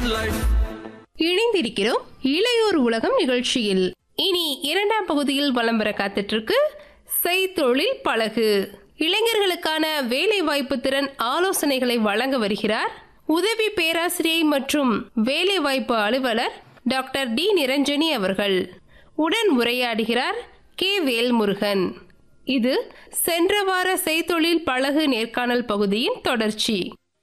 life. இணைந்திருக்கிறோம் இளையோர் உலகம் நிகழ்ச்சியில் இனி இரண்டாம் பகுதியில் வலம் வர காத்துட்டு செய்தொழில் பழகு இளைஞர்களுக்கான வேலை வாய்ப்பு திறன் ஆலோசனைகளை வழங்க வருகிறார் உதவி பேராசிரியை மற்றும் வேலை வாய்ப்பு அலுவலர் டாக்டர் டி நிரஞ்சனி அவர்கள் உடன் உரையாடுகிறார் கே வேல்முருகன் இது சென்ற வார செய்தொழில் பழகு நேர்காணல் பகுதியின் தொடர்ச்சி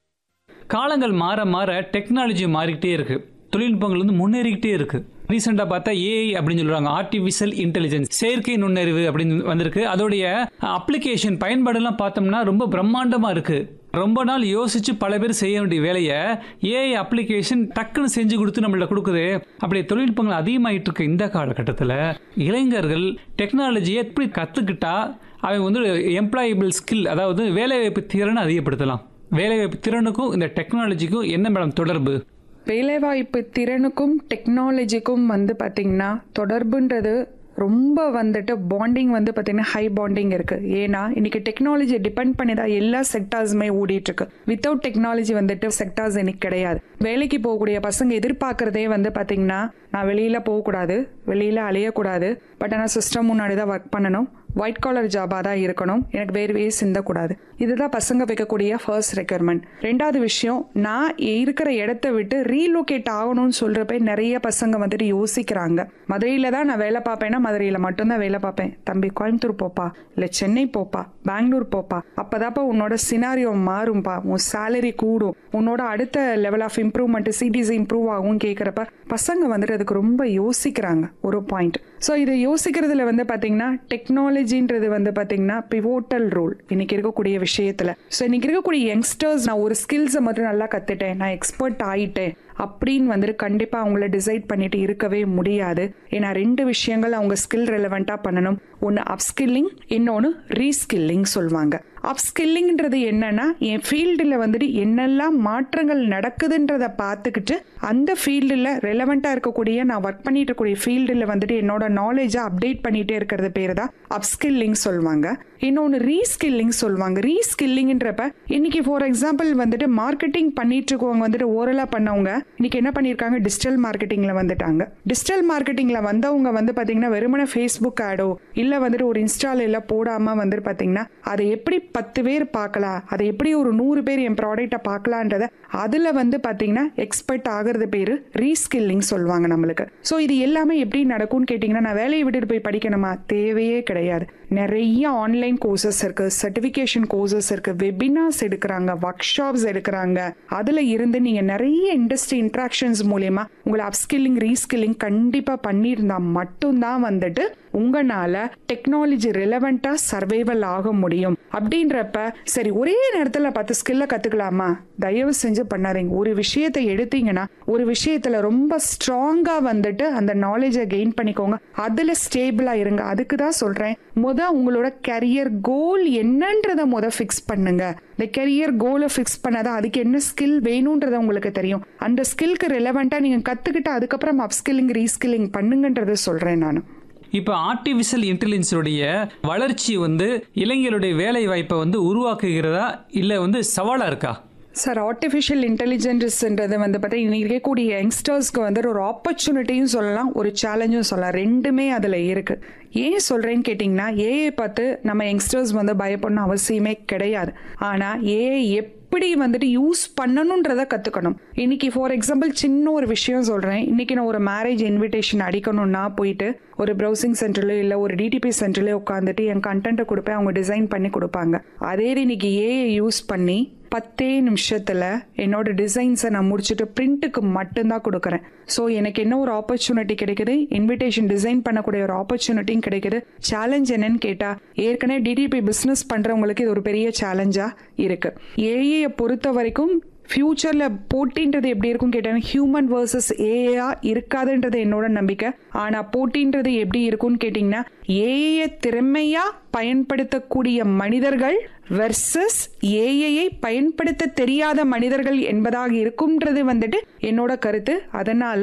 காலங்கள் மாற மாற டெக்னாலஜி மாறிக்கிட்டே இருக்கு தொழில்நுட்பங்கள் வந்து முன்னேறிக்கிட்டே இருக்கு ரீசெண்டாக பார்த்தா ஏஐ அப்படின்னு சொல்றாங்க ஆர்டிஃபிஷியல் இன்டெலிஜென்ஸ் செயற்கை நுண்ணறிவு அப்படின்னு வந்திருக்கு அதோடைய அப்ளிகேஷன் பயன்பாடெல்லாம் பார்த்தோம்னா ரொம்ப பிரம்மாண்டமா இருக்கு ரொம்ப நாள் யோசிச்சு பல பேர் செய்ய வேண்டிய வேலையை ஏஐ அப்ளிகேஷன் டக்குன்னு செஞ்சு கொடுத்து நம்மள்ட்ட கொடுக்குது அப்படி தொழில்நுட்பங்கள் அதிகமாயிட்டு இருக்க இந்த காலகட்டத்தில் இளைஞர்கள் டெக்னாலஜியை எப்படி கற்றுக்கிட்டா அவங்க வந்து எம்ப்ளாயபிள் ஸ்கில் அதாவது வேலைவாய்ப்பு திறனை அதிகப்படுத்தலாம் வேலைவாய்ப்பு திறனுக்கும் இந்த டெக்னாலஜிக்கும் என்ன மேடம் தொடர்பு வேலைவாய்ப்பு திறனுக்கும் டெக்னாலஜிக்கும் வந்து பார்த்திங்கன்னா தொடர்புன்றது ரொம்ப வந்துட்டு பாண்டிங் வந்து பார்த்திங்கன்னா ஹை பாண்டிங் இருக்குது ஏன்னா இன்னைக்கு டெக்னாலஜி டிபெண்ட் பண்ணி தான் எல்லா செக்டார்ஸுமே ஓடிட்டு இருக்கு வித்தவுட் டெக்னாலஜி வந்துட்டு செக்டார்ஸ் இன்னைக்கு கிடையாது வேலைக்கு போகக்கூடிய பசங்க எதிர்பார்க்குறதே வந்து பார்த்திங்கன்னா நான் வெளியில் போகக்கூடாது வெளியில் அலையக்கூடாது பட் ஆனால் சிஸ்டம் முன்னாடி தான் ஒர்க் பண்ணணும் ஒயிட் காலர் ஜாபாக தான் இருக்கணும் எனக்கு வேர்வையே சிந்தக்கூடாது இதுதான் பசங்க வைக்கக்கூடிய ஃபர்ஸ்ட் ரெக்யர்மெண்ட் ரெண்டாவது விஷயம் நான் இருக்கிற இடத்த விட்டு ரீலோகேட் ஆகணும்னு சொல்கிறப்ப நிறைய பசங்க வந்துட்டு யோசிக்கிறாங்க மதுரையில் தான் நான் வேலை பார்ப்பேன்னா மதுரையில் மட்டும்தான் வேலை பார்ப்பேன் தம்பி கோயம்புத்தூர் போப்பா இல்லை சென்னை போப்பா பெங்களூர் போப்பா அப்போதாப்பா உன்னோட சினாரியோ மாறும்பா உன் சேலரி கூடும் உன்னோட அடுத்த level of improvement CTC improve ஆகும் கேட்குறப்ப பசங்க வந்துட்டு அதுக்கு ரொம்ப யோசிக்கிறாங்க ஒரு பாயிண்ட் ஸோ இதை யோசிக்கிறதுல வந்து பார்த்தீங்கன்னா டெக்னாலஜின்றது வந்து பார்த்தீங்கன்னா பிவோட்டல் ரோல் இன்னைக்கு இருக்கக்கூடிய விஷயத்தில் ஸோ இன்னைக்கு இருக்கக்கூடிய யங்ஸ்டர்ஸ் நான் ஒரு ஸ்கில்ஸை மட்டும் நல்லா கற்றுட்டேன் நான் எக்ஸ்பர்ட் ஆயிட்டேன் அப்படின்னு வந்துட்டு கண்டிப்பாக அவங்கள டிசைட் பண்ணிட்டு இருக்கவே முடியாது ஏன்னா ரெண்டு விஷயங்கள் அவங்க ஸ்கில் ரெலவெண்ட்டாக பண்ணணும் ஒன்று அப்ஸ்கில்லிங் இன்னொன்று ரீஸ்கில்லிங் சொல்லுவாங்க அப்ஸ்கில்லிங்ன்றது என்னன்னா என் ஃபீல்டில் வந்துட்டு என்னெல்லாம் மாற்றங்கள் நடக்குதுன்றதை பார்த்துக்கிட்டு அந்த ஃபீல்டில் ரெலவெண்ட்டாக இருக்கக்கூடிய நான் ஒர்க் பண்ணிட்டு இருக்கக்கூடிய ஃபீல்டில் வந்துட்டு என்னோட நாலேஜை அப்டேட் பண்ணிகிட்டே இருக்கிறது பேர் தான் அப்ஸ்கில்லிங் சொல்லுவாங்க இன்னொன்று ரீஸ்கில்லிங் சொல்லுவாங்க ரீஸ்கில்லிங்ன்றப்ப இன்னைக்கு ஃபார் எக்ஸாம்பிள் வந்துட்டு மார்க்கெட்டிங் பண்ணிட்டு இருக்கவங்க வந்துட்டு ஓரலாக பண்ணவங்க இன்னைக்கு என்ன பண்ணியிருக்காங்க டிஜிட்டல் மார்க்கெட்டிங்கில் வந்துட்டாங்க டிஜிட்டல் மார்க்கெட்டிங்கில் வந்தவங்க வந்து பார்த்தீங்கன்னா வெறுமனே ஃபேஸ்புக் ஆடோ இல்லை வந்துட்டு ஒரு இன்ஸ்டால எல்லாம் போடாமல் வந்துட்டு பார்த்தீங்கன்னா அதை எப்படி பத்து பேர் பார்க்கலாம் அதை எப்படி ஒரு நூறு பேர் என் ப்ராடக்டை பார்க்கலான்றத அதில் வந்து பார்த்தீங்கன்னா எக்ஸ்பர்ட் ஆகிறது பேர் ரீஸ்கில்லிங் சொல்லுவாங்க நம்மளுக்கு ஸோ இது எல்லாமே எப்படி நடக்கும்னு கேட்டிங்கன்னா நான் வேலையை விட்டுட்டு போய் படிக்கணுமா தேவையே கிடையாது நிறைய ஆன்லைன் கோர்சஸ் இருக்கு சர்டிஃபிகேஷன் கோர்சஸ் இருக்கு வெபினார்ஸ் எடுக்கிறாங்க ஒர்க் ஷாப்ஸ் எடுக்கிறாங்க அதில் இருந்து நீங்கள் நிறைய இண்டஸ்ட்ரி இன்ட்ராக்ஷன்ஸ் மூலயமா உங்களை அப்ஸ்கில்லிங் ரீஸ்கில்லிங் கண்டிப்பாக பண்ணியிருந்தா மட்டும்தான் வந்துட்டு உங்களால் டெக்னாலஜி ரிலவெண்ட்டாக சர்வைவல் ஆக முடியும் அப்படின்றப்ப சரி ஒரே நேரத்தில் பத்து ஸ்கில்லை கற்றுக்கலாமா தயவு செஞ்சு பண்ணாதீங்க ஒரு விஷயத்தை எடுத்தீங்கன்னா ஒரு விஷயத்தில் ரொம்ப ஸ்ட்ராங்காக வந்துட்டு அந்த நாலேஜை கெயின் பண்ணிக்கோங்க அதில் ஸ்டேபிளாக இருங்க அதுக்கு தான் சொல்கிறேன் முத உங்களோட கரியர் கோல் என்னன்றதை முத ஃபிக்ஸ் பண்ணுங்க இந்த கரியர் கோலை ஃபிக்ஸ் பண்ணாதான் அதுக்கு என்ன ஸ்கில் வேணுன்றதை உங்களுக்கு தெரியும் அந்த ஸ்கில்க்கு ரெலவெண்ட்டாக நீங்கள் கற்றுக்கிட்டு அதுக்கப்புறம் அப்ஸ்கில்லிங் ரீஸ்கில்லிங் பண்ணுங்கன்றதை சொல்கிறேன் நான் இப்போ ஆர்டிஃபிஷியல் இன்டெலிஜென்ஸுடைய வளர்ச்சி வந்து இளைஞருடைய வேலை வாய்ப்பை வந்து உருவாக்குகிறதா இல்லை வந்து சவாலாக இருக்கா சார் ஆர்டிஃபிஷியல் இன்டெலிஜென்ஸ்ன்றது வந்து பார்த்தா இன்னைக்கு இருக்கக்கூடிய யங்ஸ்டர்ஸ்க்கு வந்து ஒரு ஆப்பர்ச்சுனிட்டியும் சொல்லலாம் ஒரு சேலஞ்சும் சொல்லலாம் ரெண்டுமே அதில் இருக்கு ஏன் சொல்கிறேன்னு கேட்டிங்கன்னா ஏஐ பார்த்து நம்ம யங்ஸ்டர்ஸ் வந்து பயப்படணும் அவசியமே கிடையாது ஆனால் ஏஐ எப்படி வந்துட்டு யூஸ் பண்ணணுன்றதை கற்றுக்கணும் இன்னைக்கு ஃபார் எக்ஸாம்பிள் சின்ன ஒரு விஷயம் சொல்கிறேன் இன்னைக்கு நான் ஒரு மேரேஜ் இன்விடேஷன் அடிக்கணும்னா போயிட்டு ஒரு ப்ரௌசிங் சென்டர்ல இல்லை ஒரு டிடிபி சென்டர்ல உட்காந்துட்டு என் கண்டென்ட்டை கொடுப்பேன் அவங்க டிசைன் பண்ணி கொடுப்பாங்க அதே இது இன்னைக்கு ஏஐ யூஸ் பண்ணி பத்தே நிமிஷத்தில் என்னோட டிசைன்ஸை நான் முடிச்சுட்டு பிரிண்ட்டுக்கு மட்டும்தான் கொடுக்குறேன் ஸோ எனக்கு என்ன ஒரு ஆப்பர்ச்சுனிட்டி கிடைக்குது இன்விடேஷன் டிசைன் பண்ணக்கூடிய ஒரு ஆப்பர்ச்சுனிட்டியும் கிடைக்குது சேலஞ்ச் என்னன்னு கேட்டால் ஏற்கனவே டிடிபி பிஸ்னஸ் பண்ணுறவங்களுக்கு இது ஒரு பெரிய சேலஞ்சாக இருக்குது ஏஐயை பொறுத்த வரைக்கும் ஃப்யூச்சரில் போட்டின்றது எப்படி இருக்கும் கேட்டால் ஹியூமன் வர்சஸ் ஏஐயா இருக்காதுன்றது என்னோட நம்பிக்கை ஆனால் போட்டின்றது எப்படி இருக்கும்னு கேட்டிங்கன்னா ஏஐயை திறமையாக பயன்படுத்தக்கூடிய மனிதர்கள் வெர்சஸ் ஏஐயை பயன்படுத்த தெரியாத மனிதர்கள் என்பதாக இருக்கும்ன்றது வந்துட்டு என்னோட கருத்து அதனால